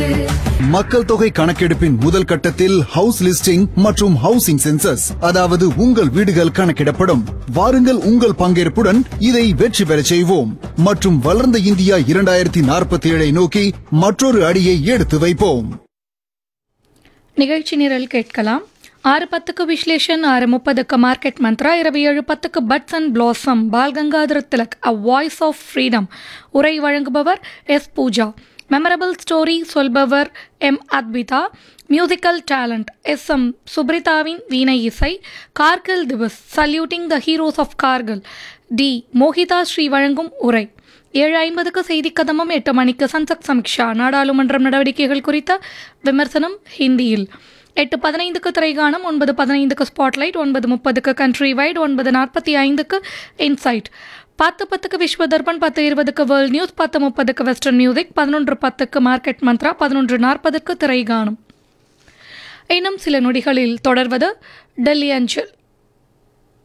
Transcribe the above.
மக்கள் தொகை கணக்கெடுப்பின் முதல் கட்டத்தில் ஹவுஸ் லிஸ்டிங் மற்றும் ஹவுசிங் சென்சஸ் அதாவது உங்கள் வீடுகள் கணக்கிடப்படும் வாருங்கள் உங்கள் பங்கேற்புடன் இதை வெற்றி பெறச் செய்வோம் மற்றும் வளர்ந்த இந்தியா இரண்டாயிரத்தி நாற்பத்தி ஏழை நோக்கி மற்றொரு அடியை எடுத்து வைப்போம் நிகழ்ச்சி நிரல் கேட்கலாம் ஆறு பத்துக்கு விஸ்லேஷன் ஆறு முப்பதுக்கு மார்க்கெட் மந்த்ரா இரவு ஏழு பத்துக்கு buds and blossom Bal Gangadhar Tilak a voice of freedom உரை வழங்குபவர் எஸ் பூஜா மெமரபிள் ஸ்டோரி சொல்பவர் M Advitha musical talent S M சுப்ரிதாவின் வீணை இசை Kargil Diwas saluting the heroes of Kargil D Mohitha Sri வழங்கும் உரை ஏழு ஐம்பதுக்கு செய்தி கதமம் எட்டு மணிக்கு சன்சக் சமீக்ஷா நாடாளுமன்றம் நடவடிக்கைகள் குறித்த விமர்சனம் ஹிந்தியில் எட்டு பதினைந்துக்கு திரைகாணம் ஒன்பது பதினைந்துக்கு ஸ்பாட்லைட் ஒன்பது முப்பதுக்கு கண்ட்ரி வைட் ஒன்பது நாற்பத்தி ஐந்துக்கு இன்சைட் பத்து பத்துக்கு விஸ்வ தர்பன் பத்து இருபதுக்கு வேர்ல்ட் நியூஸ் பத்து முப்பதுக்கு வெஸ்டர்ன் மியூசிக் பதினொன்று பத்துக்கு மார்க்கெட் மந்த்ரா பதினொன்று நாற்பதுக்கு திரைகாணம் இன்னும் சில நொடிகளில் தொடர்வது டெல்லி அஞ்சல்